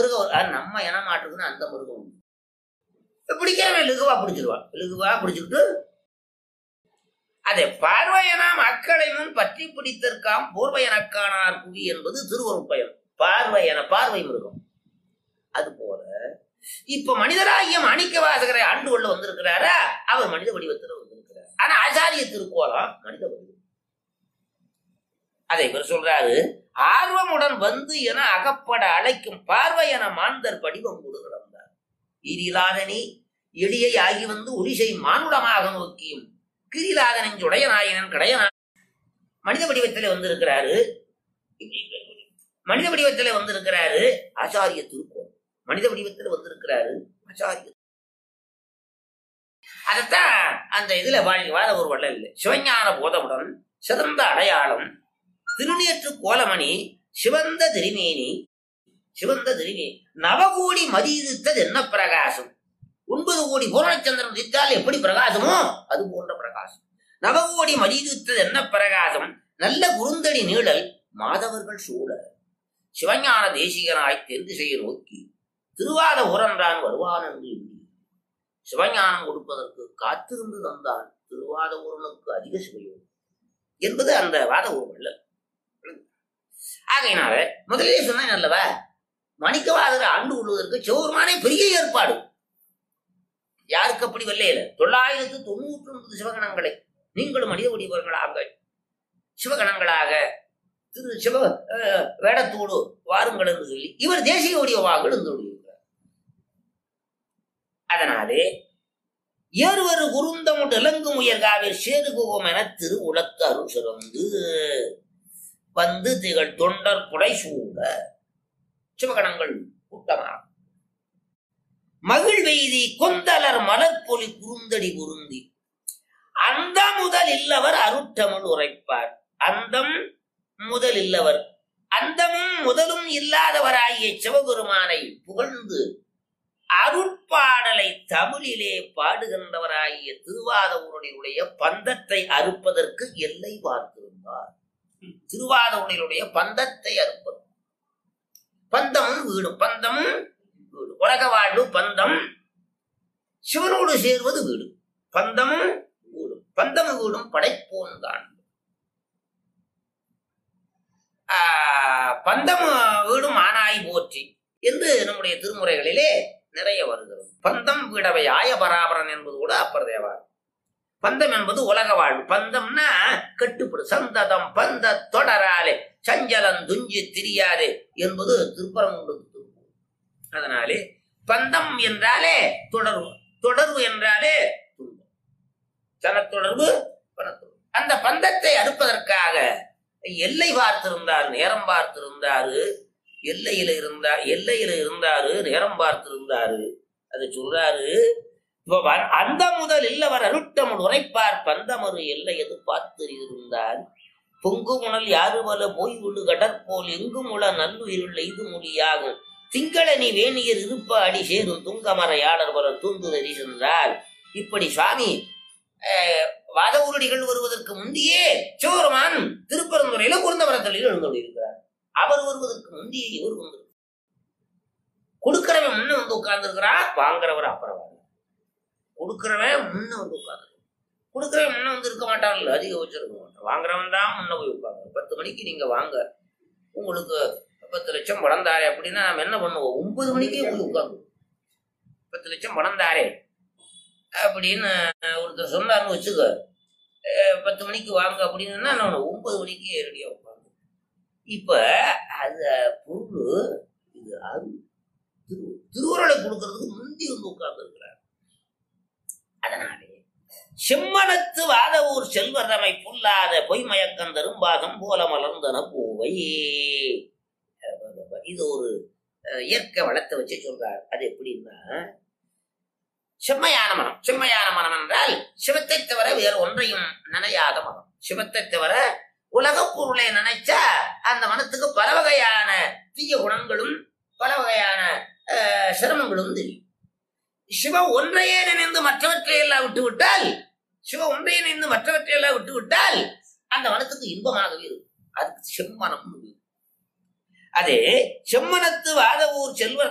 மிருகம் ஒரு- அது நம்ம இன மாட்டுக்குன்னு அந்த மிருகம் உண்டு. பிடிக்கிறவன் இழுகுவா பிடிச்சிருவான் இழுகுவா பிடிச்சிக்கிட்டு அதை பார்வையனா மக்களை முன் பற்றி பிடித்திருக்காம் போர்வையனக்கானார் புவி என்பது திருவருட்பயன் பார்வையன பார்வை மிருகம் அது போல இப்ப மனிதராகிய மாணிக்க வாசகரை ஆண்டு கொள்ள வந்திருக்கிறாரா அவர் மனித வடிவத்தில் வந்திருக்கிறார் ஆனா ஆச்சாரிய திருக்கோலம் மனித வடிவம் அதை இவர் சொல்றாரு ஆர்வமுடன் வந்து என அகப்பட அழைக்கும் பார்வை என மாந்தர் படிவம் கொடு கிடந்தார் ஈரிலாதனி எளியை ஆகி வந்து ஒளிசை மானுடமாக நோக்கியும் கிரிலாதனின் உடைய நாயனன் கடைய மனித வடிவத்திலே வந்திருக்கிறாரு மனித வடிவத்திலே வந்திருக்கிறாரு ஆச்சாரிய திருக்கோள் மனித வடிவத்தில் வந்திருக்கிறாரு ஆச்சாரிய அதைத்தான் அந்த இதுல வாழ் வாழ ஒரு வள்ளல் இல்லை சிவஞான போதமுடன் சிறந்த அடையாளம் திருநேற்று கோலமணி சிவந்த திருமேனி சிவந்த திருமேனி நவகோடி மதியுத்தது என்ன பிரகாசம் ஒன்பது கோடி பூரணச்சந்திரன் உதித்தால் எப்படி பிரகாசமோ அது போன்ற பிரகாசம் நவகோடி மதியுத்தது என்ன பிரகாசம் நல்ல குறுந்தடி நீழல் மாதவர்கள் சூழ சிவஞான தேசிகனாய் தென் செய்ய நோக்கி திருவாத ஊரன்றான் வருவான் என்று எண்ணி சிவஞானம் கொடுப்பதற்கு காத்திருந்து தந்தான் திருவாத ஊரனுக்கு அதிக சிவையோடு என்பது அந்த வாத ஊர்வல்ல ஆகையினால முதலே சொன்னேன் அல்லவா மணிக்கவாதரை ஆண்டு கொள்வதற்கு சிவபெருமானே பெரிய ஏற்பாடு யாருக்கு அப்படி வெள்ளையில தொள்ளாயிரத்து தொண்ணூற்றி ஒன்பது சிவகணங்களை நீங்களும் மனித வடிவர்களாக சிவகணங்களாக திரு சிவ அஹ், வேடத்தோடு வாருங்கள் என்று சொல்லி இவர் தேசிய வடிவமாக இருந்து கொண்டிருக்கிறார் அதனாலே ஏறுவரு குருந்தமுட் இலங்கு முயற்காவிற் சேது குகம் என திரு உலத்து அருள் சிறந்து வந்து திகழ் தொண்டர் புடை சூழ சிவகணங்கள் கூட்டமாக மகிழ் வெய்தி கொந்தலர் மலர்பொலி குறுந்தடி குருந்தி அந்த முதல் இல்லவர் அருட்டமிழ் உரைப்பார் அந்தம் முதல் இல்லவர் அந்தமும் முதலும் இல்லாதவராகிய சிவபெருமானை புகழ்ந்து அருட்பாடலை தமிழிலே பாடுகின்றவராகிய திருவாதவருடைய பந்தத்தை அறுப்பதற்கு எல்லை பார்த்திருந்தார் திருவாதவருடைய பந்தத்தை அறுப்பது பந்தமும் வீடும் பந்தமும் வீடு உலக வாழ்வு பந்தம் சிவனோடு சேர்வது வீடு பந்தமும் வீடும் பந்தம் வீடும் படைப்போன் தான் பந்தம் வீடும் ஆனாய் போற்றி என்று நம்முடைய திருமுறைகளிலே நிறைய வருகிறது பந்தம் வீடவை ஆய பராபரன் என்பது கூட அப்பர் தேவாரம் பந்தம் என்பது உலக வாழ்வு பந்தம்னா கட்டுப்படு சந்ததம் பந்த தொடராலே சஞ்சலம் துஞ்சி திரியாதே என்பது திருப்பரங்குன்றம் அதனாலே பந்தம் என்றாலே தொடர்பு தொடர்பு என்றாலே துன்பம் சனத்தொடர்பு பணத்தொடர்பு அந்த பந்தத்தை அறுப்பதற்காக எல்லை பார்த்திருந்தார் நேரம் பார்த்திருந்தாரு எல்லையில இருந்தா எல்லையில இருந்தாரு நேரம் பார்த்திருந்தாரு அதை சொல்றாரு இப்ப வ- அந்த முதல் இல்லவர் அருட்டமுள் உரைப்பார் பந்தமரு எல்லை எது பார்த்திருந்தார் பொங்கு முனல் யாருவல போய் விழு கடற்போல் எங்கும் உள நல்லுயிருள் எய்து மொழியாகும் திங்களனி வேணியர் இருப்ப அடி சேரும் துங்கமரையாளர் வர தூந்துதறி சென்றார் இப்படி சுவாமி அஹ், வாத உருடிகள் வருவதற்கு முந்தையே சிவபெருமான் திருப்பரந்துரையில குருந்தவரத்தில் எழுந்துள்ளிருக்கிறார் அவர் வருவதற்கு முந்தையே இவர் வந்து கொடுக்கிறவன் முன்ன வந்து உட்கார்ந்துருக்கிறார் வாங்குறவர் அப்புறம் வாங்க கொடுக்கிறவன் முன்ன வந்து உட்கார்ந்து கொடுக்கிறவன் முன்ன வந்து இருக்க மாட்டான்ல அதிக வச்சிருக்க மாட்டான் வாங்குறவன் தான் முன்ன போய் உட்காந்து பத்து மணிக்கு நீங்க வாங்க உங்களுக்கு பத்து லட்சம் பணம் தாரே அப்படின்னா நம்ம என்ன பண்ணுவோம் ஒன்பது மணிக்கே போய் உட்காந்து பத்து லட்சம் பணம் தாரே அப்படின்னு ஒருத்தர் சொன்னார்னு வச்சுக்க அஹ் பத்து மணிக்கு வாங்க அப்படின்னா நான் ஒன்பது மணிக்கு ரெடியா உட்காந்து இப்ப அது பொருள் இது அருள் திரு திருவுருளை கொடுக்கறதுக்கு முந்தி வந்து உட்கார்ந்து இருக்கிறார் அதனாலே செம்மனத்து வாதவூர் செல்வரமை புல்லாத பொய்மயக்கம் தரும்பாகம் போல மலர்ந்தன பூவை இது ஒரு அஹ், இயற்கை வளத்தை வச்சு சொல்றார் அது எப்படின்னா செம்மையான மனம் செம்மையான மனம் என்றால் சிவத்தை தவிர வேறு ஒன்றையும் நினையாத மனம் சிவத்தை தவிர உலகப் பொருளை நினைச்சா அந்த மனத்துக்கு பல வகையான தீய குணங்களும் பல வகையான அஹ், சிரமங்களும் தெரியும் சிவம் ஒன்றையே நினைந்து மற்றவற்றை எல்லாம் விட்டு விட்டால் சிவ ஒன்றையே நினைந்து மற்றவற்றை எல்லாம் விட்டு விட்டால் அந்த மனத்துக்கு இன்பமாகவே இருக்கும் அதுக்கு செம்மனம் அதே செம்மனத்து வாதவூர் செல்வர்